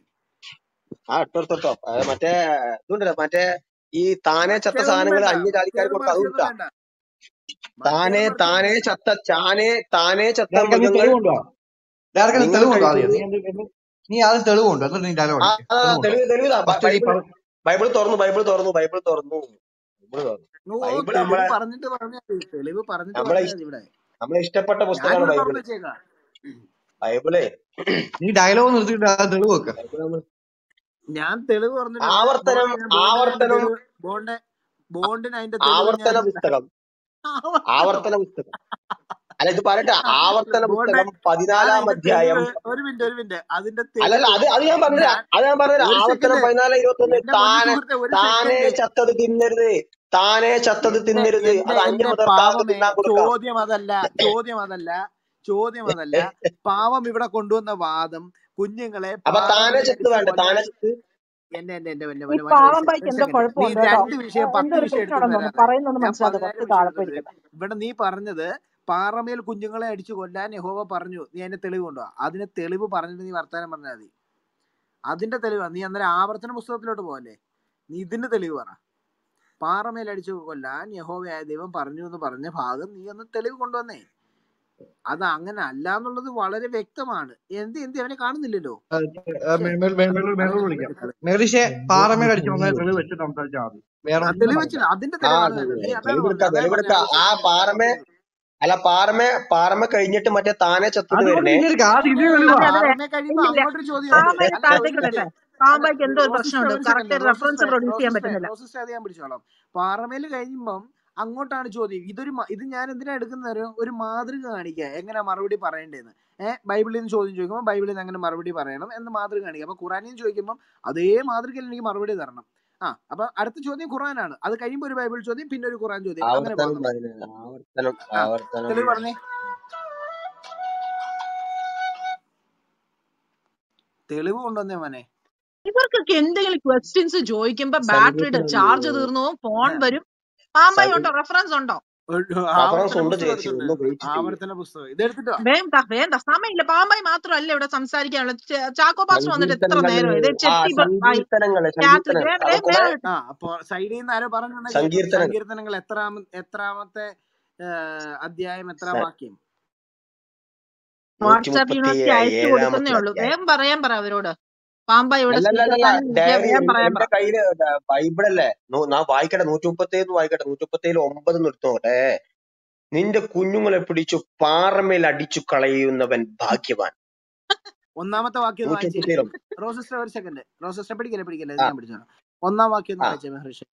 ആ ഇട്ടോ ഇട്ടോ ഇട്ടോ. അത് മറ്റേ ഇതുണ്ടല്ലോ മറ്റേ ഈ താനെ ചത്ത മറ്റേതൊന്നും സാധനങ്ങൾ വേണ്ട അന്യജാതിക്കാർ മറ്റേത് കൊടുത്ത അതും മറിച്ചൊന്നും ഇട്ടാ വേണ്ട താനെ മറ്റേത് താനെ മറിച്ചൊന്നും വേണ്ട ചത്ത ചാനെ താനെ ചത്ത ഡയറക്റ്റ് നീ മൃഗങ്ങൾ തെളിവുണ്ടോ ഡയറക്റ്റ് നിങ്ങൾ തെളിവുണ്ടോ ആദ്യം കഴിക്കുന്നത് നീ എന്ത് എന്ത് നീ ആദ്യം തെളിവുണ്ടോ എന്നിട്ട് നീ ഡയലോഗ് ആ അടിക്കുക ആ, തെളിവുണ്ടോ തെളിവ് തെളിവിതാ ബ- ഫസ്റ്റ് നീ ബൈബിൾ പറ ബൈബിൾ തുറന്നു ബൈബിൾ തുറന്നു ബൈബിൾ തുറന്നു ബൈബിൾ തുറന്നു ഓ ബൈബിൾ തെളിവ് നമ്മളെ പറഞ്ഞിട്ട് പറഞ്ഞാൽ മതി തെളിവ് പറഞ്ഞിട്ട് നമ്മളെ പറഞ്ഞാൽ ഇഷ്- മതി ഇവിടെ നമ്മളെ ഇഷ്ടപ്പെട്ട പുസ്തകമാണ് ഞാനിവിടെ ബൈബിൾ തുറന്നു വെച്ചേക്കാം ബൈബിളേ നീ ഡയലോഗ് നിർത്തിയിട്ട് ആ തെളിവ് വെക്ക ബൈബിൾ നമ്മൾ ഞാൻ തെളിവ് പറഞ്ഞിട്ടുണ്ട് ആവർത്തനം ബോണ്ട് ഞാൻ ബോണ്ടിന് അതിന്റെ ആവർത്തനം തെളിവ് ബോണ്ട് ബോണ്ടിന് അതിന്റെ തെളിവ് ഞാൻ ആവർത്തന പുസ്തകം ആവർത്തന പുസ്തകം അല്ല ഇത് പറയട്ടെ ആവർത്തന ബോണ്ട് പുസ്തകം ഞാൻ പതിനാലാം അതിന്റെ അധ്യായം തെളിവ് ഒരു മിനിറ്റ് ഒരു മിനിറ്റ് അതിന്റെ അല്ലല്ല തെളിവ് അത് അത് ഞാൻ പറഞ്ഞുതരാം ഞാൻ അത് ഞാൻ പറഞ്ഞുതരാം ഒരു ആവർത്തനം സെക്കൻഡ് പതിനാല് ഇരുപത്തി ഒന്ന് എന്റെ പൊന്നു താനെ സുഹൃത്തെ ഒരു താനെ സെക്കൻഡ് ചത്തത് തിന്നരുത് താനെ ചത്തത് എന്റെ തിന്നരുത് എന്റെ അത് എന്റെ അന്യമുതർക്കാർക്ക് പാവമേ തിന്നാൻ കൊടുക്കാം ചോദ്യം അതല്ല ചോദ്യം അതല്ല ചോദ്യം അതല്ല പാവം ഇവിടെ കൊണ്ടുവന്ന വാദം കുഞ്ഞുങ്ങളെ അപ്പൊ താനെ പാറമേൽ ചത്ത് അടിച്ചു വേണ്ട താനെ കൊല്ലാൻ ചത്ത് എന്റെ എന്റെ എന്റെ എന്റെ ഈ മോനെ മോനെ ഒരു പാവം സെ- പൈക്ക് ഒരു എന്തോ സെക്കൻഡ് നീ കുഴപ്പമുണ്ട് കേട്ടോ രണ്ട് വിഷയം എന്തോ പത്ത് ഒരു വിഷയം എടുത്തു പ്രശ്നമുണ്ടെന്ന് തോന്നുന്നു വരാതെ പറയുന്നൊന്നും ഞാൻ മനസ്സിലാതെ പതിനാല് കുറച്ച് വിഷയം താഴെ എടുത്തു വരും പോയിരിക്കട്ടെ ഇവിടെ നീ പറഞ്ഞത് പാറമേൽ കുഞ്ഞുങ്ങളെ അടിച്ചു കൊല്ലാൻ യഹോവ പറഞ്ഞു നീ അതിന്റെ തെളിവ് കൊണ്ടുവാ അതിന് തെളിവ് പറഞ്ഞിട്ട് നീ വർത്താനം പറഞ്ഞാൽ മതി അതിന്റെ തെളിവാ നീ അന്നേരം ആവർത്തന പുസ്തകത്തിലോട്ട് പോകല്ലേ നീ ഇതിന്റെ തെളിവ് പറ പാറമേൽ അടിച്ചു കൊല്ലാൻ യഹോവയായ ദൈവം പറഞ്ഞു എന്ന് പറഞ്ഞ ഭാഗം നീ ഒന്ന് തെളിവ് കൊണ്ടുവന്നേ അത് അങ്ങനെ അല്ല എന്നുള്ളത് വളരെ വ്യക്തമാണ് എന്ത് എന്ത് അവനെ കാണുന്നില്ലല്ലോ മേളോട് വിളിക്കാം മേളിഷെ പാറമേൽ അടിച്ചു വന്ന തെളിവ് വെച്ച് സംസാരിച്ചാൽ മതി വേറെ ആ ഒന്നും തെളിവ് പറയണ്ട വെച്ചില്ല അതിന്റെ ആ തെളിവാണ് വേണ്ടത് നീ അതാണ് തെളിവെടുക്ക പറഞ്ഞത് അതാ പറഞ്ഞ തെളിവെടുക്ക ആ പാറമേ അല്ല പാറമേ പാറമ കഴിഞ്ഞിട്ട് മറ്റേ താനെ ചത്തത് അതുകൊണ്ട് വരണേ ഇനി ഒരു ആദ്യം ഇതിന് തെളിവാ അതെ അതെ പാറമേ കഴിയുമ്പോ ഇല്ലില്ല അങ്ങോട്ടൊരു ചോദ്യം പാമ്പായി അല്ല ഒരു താഴത്തേക്ക് മിനിറ്റ് വിടട്ടെ അല്ല പാമ്പായിക്ക് എന്തോ ഒരു റോസിസ്റ്റർ പ്രശ്നമുണ്ട് ഒരു correct second reference resistor produce ചെയ്യാൻ റോസിസ്റ്റർ പറ്റുന്നില്ല റോസിസ്റ്റർ അത് ഞാൻ പിടിച്ചോളാം പാറമേൽ കഴിയുമ്പം അങ്ങോട്ടാണ് ചോദ്യം ഇതൊരു മ- ഇത് ഞാൻ എന്തിനാ എടുക്കുന്നത് ഒരു മാതൃക കാണിക്കുക എങ്ങനെ മറുപടി പറയേണ്ടതെന്ന് ഏഹ് ബൈബിളിൽ നിന്ന് ചോദ്യം ചോദിക്കുമ്പോൾ ബൈബിളിൽ നിന്ന് അങ്ങനെ മറുപടി പറയണം എന്ന് മാതൃക കാണിക്കുക അപ്പൊ ഖുറാനിൽ നിന്ന് ചോദിക്കുമ്പോൾ അതേ മാതൃകയിൽ എനിക്ക് മറുപടി തരണം ആ അപ്പൊ അടുത്ത ചോദ്യം ഖുറാനാണ് അത് കഴിയുമ്പോൾ ഒരു ബൈബിൾ ചോദ്യം പിന്നെ ഒരു ഖുറാൻ ചോദ്യം അങ്ങനെ ആവർത്തനം പോകാം നമുക്ക് പതിനേഴ്. ആവർത്തനം ആ ആവർത്തനം തെളിവ് പറഞ്ഞേ തെളിവ് കൊണ്ടുവന്നേ മോനെ ഇവർക്കൊക്കെ എന്തെങ്കിലും ക്വസ്റ്റ്യൻസ് ചോദിക്കുമ്പോ ബാറ്ററിയുടെ ചാർജ് തീർന്നു പോകും, ഫോൺ വരും പാമ്പായി സങ്കീർത്തനം ഉണ്ടോ റെഫറൻസ് ഉണ്ടോ ഒരു റഫറൻസ് ആവർത്തന ഉണ്ട് പുസ്തകം ചേച്ചി ഒന്ന് എടുത്തിട്ടുണ്ടായിരുന്നു വെയിറ്റ് ചെയ്യും ആവർത്തന പുസ്തകം ഇത് എടുത്തിട്ടോ വേണ്ട വേണ്ട സമയമില്ല പാമ്പായി മാത്രമല്ല ഇവിടെ സംസാരിക്കാനുള്ള ച- ചാക്കോ പാസ്റ്റർ വന്നിട്ട് എത്ര സങ്കീർത്തനങ്ങളിൽ നേരം ഇത് ആ ചെത്തി ബ- ആയി സങ്കീർത്തനങ്ങള് രാത്രി സങ്കീർത്തനം വേണ്ട അത് കുറെ വേറെ ആ അപ്പൊ സൈഡിൽ നിന്ന് ആരോ പറഞ്ഞെന്ന് കേട്ടു സങ്കീർത്തനം സങ്കീർത്തനങ്ങൾ എത്രാമ എത്രാമത്തെ ആ, അധ്യായം എത്രാം സ- വാക്യം നൂറ്റി വാട്സാപ്പ് മുപ്പത്തി യൂണിവേഴ്സിറ്റി അയച്ചു ഏഴാമത്തെ കൊടുക്കുന്നേ ഉള്ളൂ അധ്യായം വേഗം പറയാൻ പറ അവരോട് പാമ്പായി ഇവിടെ അല്ലല്ലല്ല സ്പീക്കർ പാനൽ ഡയറി വേഗം പറയാൻ പറ എന്റെ കയ്യില് ബൈബിൾ അല്ലേ ഞാൻ വായിക്കട്ടെ നൂറ്റി മുപ്പത്തി ഏഴ് വായിക്കട്ടെ നൂറ്റി മുപ്പത്തി ഏഴ് ഒമ്പത് നിർത്തോട്ടെ നിന്റെ കുഞ്ഞുങ്ങളെ പിടിച്ചു പാറമേൽ അടിച്ചു കളയുന്നവൻ ഭാഗ്യവാൻ ഒന്നാമത്തെ വാക്യം ഒന്ന് നൂറ്റി വായിച്ചേ മുപ്പത്തി ഏഴ് റോസിസ്റ്റർ ഒരു സെക്കൻഡ് റോസിസ്റ്റർ പിടിക്കല്ലേ പിടിക്കല്ലേ ആ ഞാൻ പിടിച്ചോളാം ഒന്നാം വാക്യം ഒന്ന് ആ വായിച്ചേ മെഹർഷി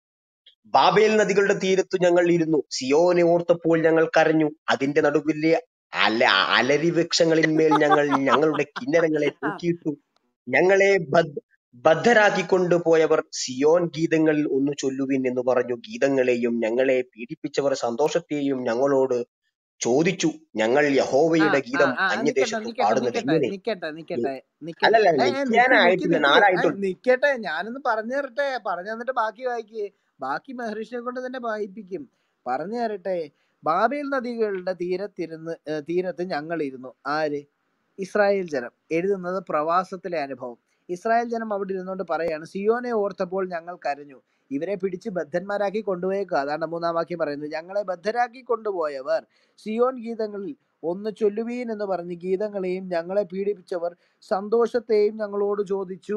ബാബേൽ നദികളുടെ തീരത്തു ഞങ്ങൾ ഇരുന്നു സിയോനെ ഓർത്തപ്പോൾ ഞങ്ങൾ കരഞ്ഞു അതിന്റെ നടുവിലെ അല അലരി വൃക്ഷങ്ങളിന്മേൽ ഞങ്ങൾ ഞങ്ങളുടെ കിന്നരങ്ങളെ തൂക്കിയിട്ടു ഞങ്ങളെ ബദ് ബദ്ധരാക്കി കൊണ്ടുപോയവർ സിയോൻ ഗീതങ്ങളിൽ ഒന്ന് ചൊല്ലുവിൻ എന്ന് പറഞ്ഞു ഗീതങ്ങളെയും ഞങ്ങളെ പീഡിപ്പിച്ചവർ സന്തോഷത്തെയും ഞങ്ങളോട് ചോദിച്ചു ഞങ്ങൾ ആ യഹോവയുടെ ആ ഗീതം ആ നിക്കട്ടെ അന്യദേശത്ത് നിക്കട്ടെ പാടുന്നത് നിക്കട്ടെ എങ്ങനെ നിക്കട്ടെ നിക്കട്ടെ നിക്കട്ടെ അല്ലല്ല ഏ ഏ, നിക്ക് നിക്ക് നിൽക്കാനായിട്ടില്ല നിക്ക് ഏ, നാലായിട്ടുള്ളൂ നിക്കട്ടെ ഞാനൊന്ന് പറഞ്ഞു തരട്ടെ പറഞ്ഞു തന്നിട്ട് ബാക്കി വായിക്ക് ബാക്കി മെഹർഷിനെ കൊണ്ട് തന്നെ വായിപ്പിക്കും പറഞ്ഞു തരട്ടെ ബാബേൽ നദികളുടെ തീരത്തിരുന്ന് ഏ, തീരത്ത് ഞങ്ങൾ ഇരുന്നു ആര് ഇസ്രായേൽ ജനം എഴുതുന്നത് പ്രവാസത്തിലെ അനുഭവം ഇസ്രായേൽ ജനം അവിടെ ഇരുന്നുകൊണ്ട് പറയാണ് സിയോനെ ഓർത്തപ്പോൾ ഞങ്ങൾ കരഞ്ഞു ഇവരെ പിടിച്ച് ബദ്ധന്മാരാക്കി കൊണ്ടുപോയേക്കുക അതാണ് മൂന്നാം വാക്യം പറയുന്നത് ഞങ്ങളെ ബദ്ധരാക്കി കൊണ്ടുപോയവർ സിയോൻ ഗീതങ്ങളിൽ ഒന്ന് ചൊല്ലുവീൻ എന്ന് പറഞ്ഞ് ഗീതങ്ങളെയും ഞങ്ങളെ പീഡിപ്പിച്ചവർ സന്തോഷത്തെയും ഞങ്ങളോട് ചോദിച്ചു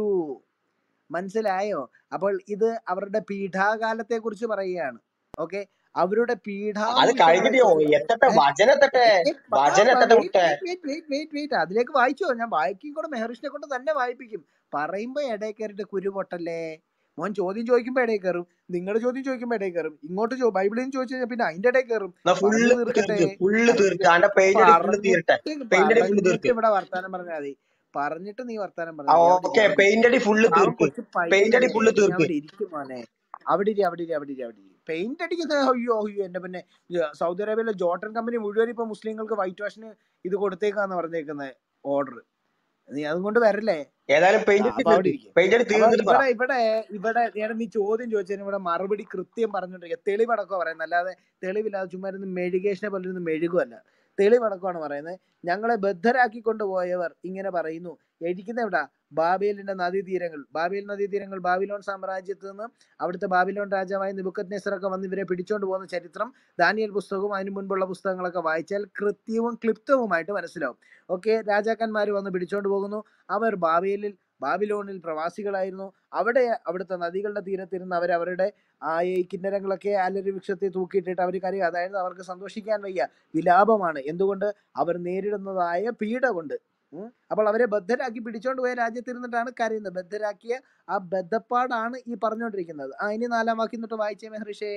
മനസ്സിലായോ അപ്പോൾ ഇത് അവരുടെ പീഠാകാലത്തെ കുറിച്ച് പറയുകയാണ് ഓക്കെ അവരുടെ അത് പീഠാനിമിഷങ്ങളെ കഴിഞ്ഞിട്ട് കുറിച്ച് എത്തട്ടെ വചനെത്തട്ടെ വചനെത്തട്ടെ വിട്ടെ വെയിറ്റ് അതിലേക്ക് വായിച്ചോ ഞാൻ വായിക്കും കൂടെ മെഹറിഷിനെ കൊണ്ട് തന്നെ വായിപ്പിക്കും പറയുമ്പോ ഇടയിൽ കയറിയിട്ട് കുരു പൊട്ടല്ലേ മോൻ ചോദ്യം ചോദിക്കുമ്പോ ഇടയിൽ കയറും നിങ്ങളുടെ ചോദ്യം ചോദിക്കുമ്പോ ഇടയിൽ കയറും ഇങ്ങോട്ട് ചോ ബൈബിളിൽ നിന്ന് ചോദിച്ചു കഴിഞ്ഞാൽ പിന്നെ അതിന്റെ ഇടയിൽ കയറും എന്നാ ഫുള്ള് പറഞ്ഞു തീർക്കട്ടെ തീർക്ക് ഫുള്ള് തീർക്ക് അവന്റെ പെയിന്റ് അടി ഫുള്ള് തീരട്ടെ പറഞ്ഞിട്ട് പെയിന്റ് അടി ഫുള്ള് പറഞ്ഞിട്ട് തീർക്ക് ഇവിടെ വർത്താനം പറഞ്ഞാൽ മതി പറഞ്ഞിട്ട് നീ വർത്താനം ആ പറഞ്ഞാൽ മതി അവിടെ ഓക്കെ ഇരി അവിടെ ഇരി പെയിന്റ് അടി ഫുള്ള് പാവം തീർക്ക് കൊച്ചു പെയിന്റ് അടി പയ്യനല്ലേ ഫുള്ള് നീ തീർക്ക് അവിടെ ഇരിക്കും മോനെ അവിടെ ഇരി അവിടെ ഇരി അവിടെ ഇരി അവിടെ ഇരി പെയിന്റ് അടിക്കുന്നത് അയ്യോ അയ്യോ എന്റെ പിന്നെ ഇത് സൗദി അറേബ്യയിലെ ജോട്ടൻ കമ്പനി മുഴുവൻ ഇപ്പൊ മുസ്ലിങ്ങൾക്ക് വൈറ്റ് വാഷിന് ഇത് കൊടുത്തേക്കാന്ന് പറഞ്ഞേക്കുന്നത് ഓർഡർ നീ അതും കൊണ്ട് വരല്ലേ ഏതായാലും ആ പെയിന്റ് അടി അപ്പൊ അവിടെ തീർക്ക് ഇരിക്കും പെയിന്റ് അടി അപ്പൊ തീർന്നിട്ട് പറ ഇവിടെ ഇവിടെ ഇവിടെ ഞാൻ നീ ചോദ്യം ചോദിച്ചതിന് ഇവിടെ മറുപടി കൃത്യം പറഞ്ഞോണ്ടിരിക്കുക തെളിവടക്കോ പറയുന്നത് അല്ലാതെ തെളിവില്ലാതെ ചുമ്മാ ഇരുന്ന് മെഴുകേഷനെ പോലെ ഇരുന്ന് മെഴുകുമല്ല തെളിവടക്കമാണ് പറയുന്നത് ഞങ്ങളെ ബദ്ധരാക്കി കൊണ്ടുപോയവർ ഇങ്ങനെ പറയുന്നു എഴുതിക്കുന്ന എവിടാ ബാബേലിന്റെ നദീതീരങ്ങൾ ബാബേൽ നദീതീരങ്ങൾ ബാബിലോൺ സാമ്രാജ്യത്ത് നിന്ന് അവിടുത്തെ ബാബിലോൺ രാജാവായ നിബുക്കത് നെസറൊക്കെ വന്ന് ഇവരെ പിടിച്ചോണ്ട് പോകുന്ന ചരിത്രം ദാനിയൽ പുസ്തകവും അതിനു മുൻപുള്ള പുസ്തകങ്ങളൊക്കെ വായിച്ചാൽ കൃത്യവും ക്ലിപ്തവുമായിട്ട് മനസ്സിലാവും ഓക്കെ രാജാക്കന്മാർ വന്ന് പിടിച്ചോണ്ട് പോകുന്നു അവർ ബാബേലിൽ ബാബിലോണിൽ പ്രവാസികളായിരുന്നു അവിടെ അവിടുത്തെ നദികളുടെ തീരത്തിരുന്ന് അവർ അവരുടെ ആ ഈ കിന്നരങ്ങളൊക്കെ അലരി വൃക്ഷത്തെ തൂക്കിയിട്ടിട്ട് അവർ കരയുക അതായത് അവർക്ക് സന്തോഷിക്കാൻ വയ്യ വിലാപമാണ് എന്തുകൊണ്ട് അവർ നേരിടുന്നതായ പീഡ കൊണ്ട് ഉം. അപ്പോൾ അവരെ ബദ്ധരാക്കി പിടിച്ചോണ്ട് പോയ രാജ്യത്തിരുന്നിട്ടാണ് കരയുന്നത് ബദ്ധരാക്കിയ ആ ബദ്ധപ്പാടാണ് ഈ പറഞ്ഞുകൊണ്ടിരിക്കുന്നത് ആ ഇനി നാലാം വാക്യം തൊട്ട് വായിച്ചേ മെഹറിഷേ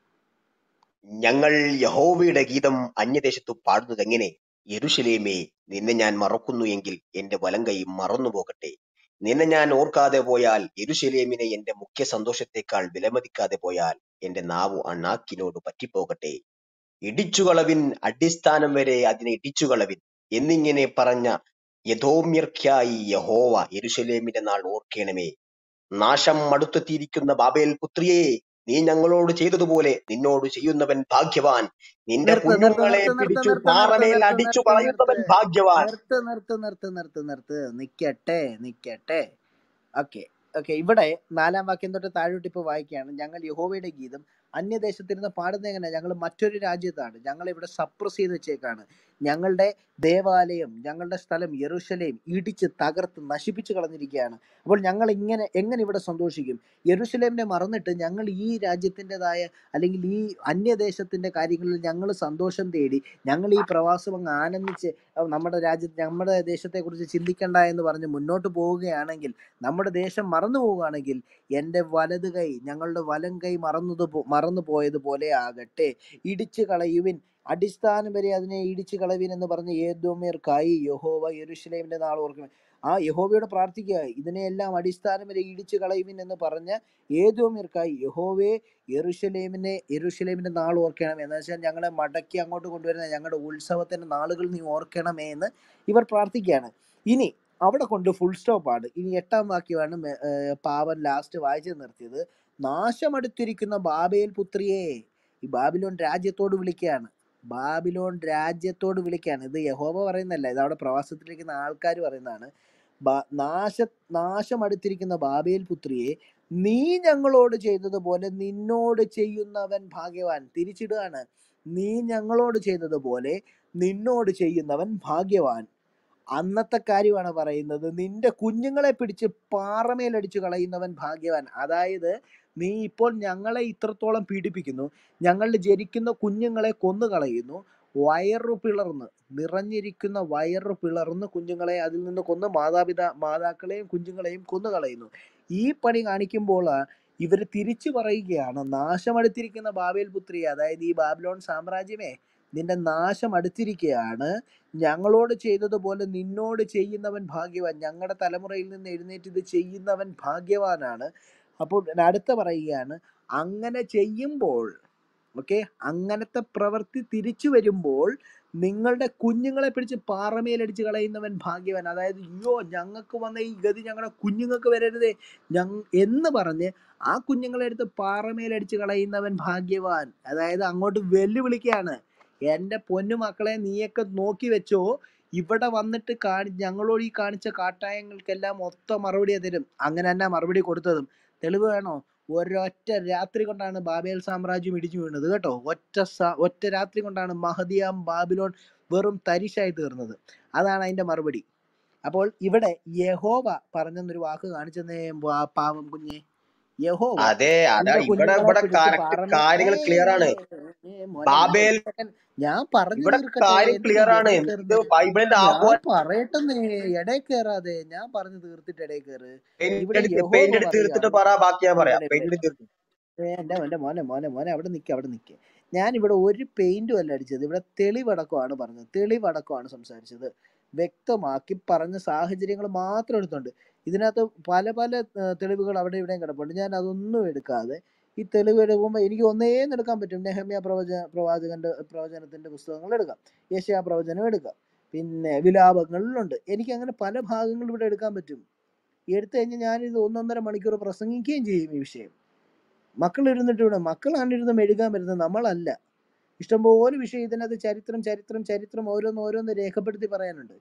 ഞങ്ങൾ യഹോവയുടെ ഗീതം അന്യദേശത്തു പാടുന്നത് എങ്ങനെ യെരുശലേമേ നിന്നെ ഞാൻ മറക്കുന്നു എങ്കിൽ എന്റെ വലങ്കൈ മറന്നു പോകട്ടെ നിന്നെ ഞാൻ ഓർക്കാതെ പോയാൽ യെരുശലേമിനെ എന്റെ മുഖ്യ സന്തോഷത്തെക്കാൾ വിലമതിക്കാതെ പോയാൽ എന്റെ നാവു അണ്ണാക്കിനോട് പറ്റിപ്പോകട്ടെ ഇടിച്ചുകളവിൻ അടിസ്ഥാനം വരെ അതിനെ ഇടിച്ചുകളവിൻ എന്നിങ്ങനെ പറഞ്ഞ യഥോമ്യർക്കായി യഹോവ യെരുശലേമിന്റെ നാൾ ഓർക്കണമേ നാശം അടുത്തെത്തിയിരിക്കുന്ന ബാബേൽ പുത്രിയെ നീ ഞങ്ങളോട് ചെയ്തതുപോലെ നിന്നോട് ചെയ്യുന്നവൻ ഭാഗ്യവാൻ നിന്റെ നിർത്ത് നിർത്ത് കുഞ്ഞുങ്ങളെ നിർത്ത് നിർത്ത് പിടിച്ചു നിർത്ത് നിർത്ത് പാറമേൽ നിർത്ത് അടിച്ചു നിർത്ത് നിർത്ത് കളയുന്നവൻ ഭാഗ്യവാൻ നിർത്ത് നിർത്ത് നിർത്ത് നിർത്ത് നിർത്ത് നിക്കട്ടെ നിക്കട്ടെ ഓക്കെ ഓക്കെ ഇവിടെ നാലാം വാക്യം തൊട്ട് താഴോട്ട് ഇപ്പൊ വായിക്കുകയാണ് ഞങ്ങൾ യഹോവയുടെ ഗീതം അന്യദേശത്തിരുന്ന് പാടുന്നത് എങ്ങനെ ഞങ്ങൾ മറ്റൊരു രാജ്യത്താണ് ഞങ്ങൾ ഇവിടെ സപ്രസ് ചെയ്ത് വെച്ചേക്കാണ് ഞങ്ങളുടെ ദേവാലയം ഞങ്ങളുടെ സ്ഥലം യെറുശലേം ഇടിച്ച് തകർത്ത് നശിപ്പിച്ചു കളഞ്ഞിരിക്കുകയാണ് അപ്പോൾ ഞങ്ങൾ ഇങ്ങനെ എങ്ങനെ ഇവിടെ സന്തോഷിക്കും യെറുശലേമിനെ മറന്നിട്ട് ഞങ്ങൾ ഈ രാജ്യത്തിൻ്റെതായ അല്ലെങ്കിൽ ഈ അന്യദേശത്തിന്റെ കാര്യങ്ങളിൽ ഞങ്ങൾ സന്തോഷം തേടി ഞങ്ങൾ ഈ പ്രവാസം അങ്ങ് ആനന്ദിച്ച് അഹ് നമ്മുടെ രാജ്യത്ത് നമ്മുടെ ദേശത്തെക്കുറിച്ച് ചിന്തിക്കണ്ട എന്ന് പറഞ്ഞ് മുന്നോട്ട് പോവുകയാണെങ്കിൽ നമ്മുടെ ദേശം മറന്നു പോവുകയാണെങ്കിൽ എൻ്റെ വലത് കൈ ഞങ്ങളുടെ വലം കൈ മറന്നത് പോ- മറന്നു പോയതുപോലെ ആകട്ടെ ഇടിച്ചു കളയുവിൻ അടിസ്ഥാനം വരെ അതിനെ ഇടിച്ചു കളവിൻ എന്ന് പറഞ്ഞ് ഏതോമേർക്കായി യഹോവ യെരുശലേമിന്റെ നാൾ ഓർക്കണം ആ യഹോവയോട് പ്രാർത്ഥിക്കുക ഇതിനെയെല്ലാം അടിസ്ഥാനം വരെ ഇടിച്ചു കളയുവിൻ എന്ന് പറഞ്ഞ ഏതോമേർക്കായി യഹോവേ യെറുശലേമിനെ യെരുശലേമിന്റെ നാൾ ഓർക്കണം എന്ന് വെച്ചാൽ ഞങ്ങളെ മടക്കി അങ്ങോട്ട് കൊണ്ടുവരുന്ന ഞങ്ങളുടെ ഉത്സവത്തിന്റെ നാളുകൾ നീ ഓർക്കണമേ എന്ന് ഇവർ പ്രാർത്ഥിക്കുകയാണ് ഇനി അവിടെ കൊണ്ട് ഫുൾ സ്റ്റോപ്പ് ആണ് ഇനി എട്ടാം വാക്യമാണ് മെ- ഏർ പാവൻ ലാസ്റ്റ് വായിച്ചു നിർത്തിയത് നാശമടുത്തിരിക്കുന്ന ബാബേൽ പുത്രിയെ ഈ ബാബിലോൺ രാജ്യത്തോട് വിളിക്കുകയാണ് ബാബിലോൺ രാജ്യത്തോട് വിളിക്കുകയാണ് ഇത് യഹോവ പറയുന്നല്ല ഇത് അവിടെ പ്രവാസത്തിലിരിക്കുന്ന ആൾക്കാർ പറയുന്നതാണ് ബ- നാശ നാശമടുത്തിരിക്കുന്ന ബാബേൽ പുത്രിയെ നീ ഞങ്ങളോട് ചെയ്തതുപോലെ നിന്നോട് ചെയ്യുന്നവൻ ഭാഗ്യവാൻ തിരിച്ചിടുകയാണ് നീ ഞങ്ങളോട് ചെയ്തതുപോലെ നിന്നോട് ചെയ്യുന്നവൻ ഭാഗ്യവാൻ അന്നത്തെ കാര്യമാണ് പറയുന്നത് നിന്റെ കുഞ്ഞുങ്ങളെ പിടിച്ച് പാറമേലടിച്ചു കളയുന്നവൻ ഭാഗ്യവാൻ അതായത് നീ ഇപ്പോൾ ഞങ്ങളെ ഇത്രത്തോളം പീഡിപ്പിക്കുന്നു ഞങ്ങളുടെ ജനിക്കുന്ന കുഞ്ഞുങ്ങളെ കൊന്നു കളയുന്നു വയറു പിളർന്ന് നിറഞ്ഞിരിക്കുന്ന വയറു പിളർന്ന് കുഞ്ഞുങ്ങളെ അതിൽ നിന്ന് കൊന്ന് മാതാപിതാ മാതാക്കളെയും കുഞ്ഞുങ്ങളെയും കൊന്നു കളയുന്നു ഈ പണി കാണിക്കുമ്പോൾ ഇവർ തിരിച്ചു പറയുകയാണ് നാശമടുത്തിരിക്കുന്ന ബാബേൽ പുത്രി അതായത് ഈ ബാബിലോൺ സാമ്രാജ്യമേ നിന്റെ നാശം അടുത്തിരിക്കുകയാണ് ഞങ്ങളോട് ചെയ്തതുപോലെ നിന്നോട് ചെയ്യുന്നവൻ ഭാഗ്യവാൻ ഞങ്ങളുടെ തലമുറയിൽ നിന്ന് എഴുന്നേറ്റ് ഇത് ചെയ്യുന്നവൻ ഭാഗ്യവാനാണ് അപ്പോൾ അടുത്ത പറയുകയാണ് അങ്ങനെ ചെയ്യുമ്പോൾ ഓക്കെ അങ്ങനത്തെ പ്രവൃത്തി തിരിച്ചു വരുമ്പോൾ നിങ്ങളുടെ കുഞ്ഞുങ്ങളെ പിടിച്ച് പാറമേലടിച്ച് കളയുന്നവൻ ഭാഗ്യവാൻ അതായത് അയ്യോ ഞങ്ങൾക്ക് വന്ന ഈ ഗതി ഞങ്ങളുടെ കുഞ്ഞുങ്ങൾക്ക് വരരുതേ ഞങ് എന്ന് പറഞ്ഞ് ആ കുഞ്ഞുങ്ങളെ എടുത്ത് പാറമേലടിച്ച് കളയുന്നവൻ ഭാഗ്യവാൻ അതായത് അങ്ങോട്ട് വെല്ലുവിളിക്കുകയാണ് എൻ്റെ പൊന്നു മക്കളെ നീയൊക്കെ നോക്കി വെച്ചോ ഇവിടെ വന്നിട്ട് കാണി ഞങ്ങളോട് ഈ കാണിച്ച കാട്ടായങ്ങൾക്കെല്ലാം ഒത്ത മറുപടിയെ തരും അങ്ങനെ തന്നെ മറുപടി കൊടുത്തതും തെളിവ് വേണോ ഒരൊറ്റ രാത്രി കൊണ്ടാണ് ബാബേൽ സാമ്രാജ്യം ഇടിച്ചു വീണത് കേട്ടോ ഒറ്റ സ- ഒറ്റ രാത്രി കൊണ്ടാണ് മഹദിയാം ബാബിലോൺ വെറും തരിശായി തീർന്നത് അതാണ് അതിന്റെ മറുപടി അപ്പോൾ ഇവിടെ യഹോവ പറഞ്ഞെന്നൊരു വാക്ക് കാണിച്ചെന്നേ പാ- പാവം കുഞ്ഞെ യഹോവ അതെ അതാ നിന്റെ ഇവിടെ കുഞ്ഞുങ്ങളെ ഇവിടെ പിടിച്ച് കറക്റ്റ് പാറമേ കാര്യങ്ങൾ ഏയ് ക്ലിയർ ആണ് ഏയ് മോനെ മോനെ ബാബേൽ ഒരു second. ഞാൻ പറഞ്ഞു ഇവിടെ തീർക്കട്ടെ കാര്യം എന്തിനാ ക്ലിയർ ആണ് ഇടയിൽ ഇത് കയറുന്നത് ബൈബിളിന്റെ ഞാൻ ആഹ്വാനം പറയട്ടെന്നേ ഇടയിൽ കയറാതെ ഞാൻ പറഞ്ഞു തീർത്തിട്ട് ഇടയിൽ കയറ് ഇവിടെ പെയിന്റ് യഹോവ പെയിന്റ് എടുത്ത് തീർത്തിട്ട് പറയുകയാണ് പറ ബാക്കി ഞാൻ പറയാം ഇവിടെ പെയിന്റ് ഇവിടെ എടുത്ത് തീർത്തു ഏ, എന്റെ എന്റെ മോനെ മോനെ മോനെ അവിടെ നിൽക്കുക അവിടെ നിൽക്കുക ഞാൻ ഇവിടെ ഒരു പെയിന്റും അല്ല അടിച്ചത് ഇവിടെ തെളിവടക്കമാണ് പറഞ്ഞത് തെളിവടക്കമാണ് സംസാരിച്ചത് വ്യക്തമാക്കി പറഞ്ഞ സാഹചര്യങ്ങൾ മാത്രം എടുത്തുണ്ട് ഇതിനകത്ത് പല പല ഏ, തെളിവുകൾ അവിടെ ഇവിടെയും കിടപ്പുണ്ട് ഞാൻ അതൊന്നും എടുക്കാതെ ഈ തെളിവ് എടുക്കുമ്പോൾ എനിക്ക് ഒന്നേന്ന് എടുക്കാൻ പറ്റും നെഹമ്യ പ്രവച പ്രവാചകന്റെ പ്രവചനത്തിന്റെ പുസ്തകങ്ങൾ എടുക്കാം യേശയാ പ്രവചനം എടുക്കാം പിന്നെ വിലാപങ്ങളിലുണ്ട് എനിക്ക് അങ്ങനെ പല ഭാഗങ്ങളും ഇവിടെ എടുക്കാൻ പറ്റും എടുത്തു കഴിഞ്ഞാൽ ഞാനിത് ഒന്നൊന്നര മണിക്കൂർ പ്രസംഗിക്കുകയും ചെയ്യും ഈ വിഷയം മക്കൾ ഇരുന്നിട്ട് ഇവിടെ മക്കളാണ് ഇരുന്ന് മെഴുകാൻ വരുന്നത് നമ്മളല്ല ഇഷ്ടംപോലെ വിഷയം ഇതിനകത്ത് ചരിത്രം ചരിത്രം ചരിത്രം ഓരോന്ന് ഓരോന്ന് രേഖപ്പെടുത്തി പറയാനുണ്ട്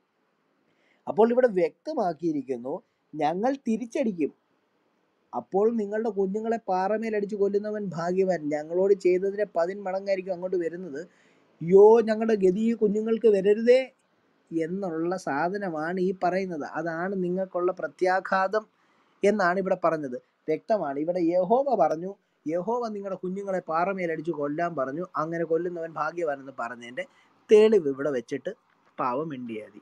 അപ്പോൾ ഇവിടെ വ്യക്തമാക്കിയിരിക്കുന്നു ഞങ്ങൾ തിരിച്ചടിക്കും അപ്പോൾ നിങ്ങളുടെ കുഞ്ഞുങ്ങളെ പാറമേലടിച്ച് കൊല്ലുന്നവൻ ഭാഗ്യവാൻ ഞങ്ങളോട് ചെയ്തതിനെ പതിൻ മടങ്ങായിരിക്കും അങ്ങോട്ട് വരുന്നത് യോ ഞങ്ങളുടെ ഗതി ഈ കുഞ്ഞുങ്ങൾക്ക് വരരുതേ എന്നുള്ള സാധനമാണ് ഈ പറയുന്നത് അതാണ് നിങ്ങൾക്കുള്ള പ്രത്യാഘാതം എന്നാണ് ഇവിടെ പറഞ്ഞത് വ്യക്തമാണ് ഇവിടെ യഹോവ പറഞ്ഞു യഹോവ നിങ്ങളുടെ കുഞ്ഞുങ്ങളെ പാറമേലടിച്ച് കൊല്ലാൻ പറഞ്ഞു അങ്ങനെ കൊല്ലുന്നവൻ ഭാഗ്യവാനെന്ന് പറഞ്ഞതിന്റെ തെളിവ് ഇവിടെ വെച്ചിട്ട് പാവം മിണ്ടിയാതി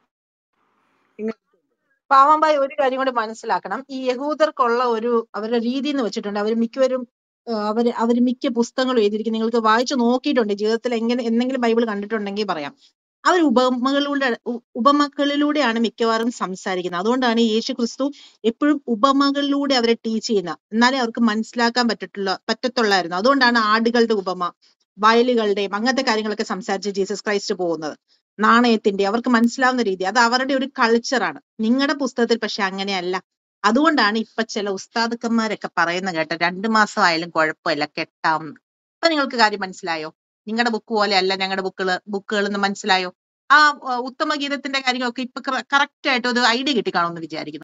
പാവമ്പായി ഒരു കാര്യം കൂടി മനസ്സിലാക്കണം ഈ യഹൂദർക്കുള്ള ഒരു അവരുടെ രീതി എന്ന് വെച്ചിട്ടുണ്ട് അവർ മിക്കവരും ആ, അവര് അവര് മിക്ക പുസ്തകങ്ങളും എഴുതിയിരിക്കും നിങ്ങൾക്ക് വായിച്ചു നോക്കിയിട്ടുണ്ട് ജീവിതത്തിൽ എങ്ങനെ എന്തെങ്കിലും ബൈബിൾ കണ്ടിട്ടുണ്ടെങ്കിൽ പറയാം അവർ ഉപമകളിലൂടെ ഉ- ഉപമകളിലൂടെയാണ് മിക്കവാറും സംസാരിക്കുന്നത് അതുകൊണ്ടാണ് യേശു ക്രിസ്തു എപ്പോഴും ഉപമകളിലൂടെ അവരെ ടീച്ച് ചെയ്യുന്നത് എന്നാലേ അവർക്ക് മനസ്സിലാക്കാൻ പറ്റത്തുള്ള പറ്റത്തുള്ളായിരുന്നു അതുകൊണ്ടാണ് ആടുകളുടെ ഉപമ വയലുകളുടെയും അങ്ങനത്തെ കാര്യങ്ങളൊക്കെ സംസാരിച്ച് ജീസസ് ക്രൈസ്റ്റ് പോകുന്നത് നാണയത്തിന്റെ അവർക്ക് മനസ്സിലാവുന്ന രീതി അത് അവരുടെ ഒരു കൾച്ചറാണ് നിങ്ങളുടെ പുസ്തകത്തിൽ പക്ഷെ അങ്ങനെയല്ല അതുകൊണ്ടാണ് ഇപ്പൊ ചില ഉസ്താദുക്കന്മാരൊക്കെ പറയുന്ന കേട്ട രണ്ടു മാസം ആയാലും കുഴപ്പമില്ല കെട്ടാം അപ്പൊ നിങ്ങൾക്ക് കാര്യം മനസ്സിലായോ നിങ്ങളുടെ ബുക്ക് പോലെ അല്ല ഞങ്ങളുടെ ബുക്കുകൾ ബുക്കുകൾ എന്ന് മനസ്സിലായോ ആ ആ, ഉത്തമ ഗീതത്തിന്റെ കാര്യങ്ങളൊക്കെ ഇപ്പൊ കറക്റ്റ് ആയിട്ട് ഒരു ഐഡിയ കിട്ടിക്കാണുമെന്ന് വിചാരിക്കുന്നു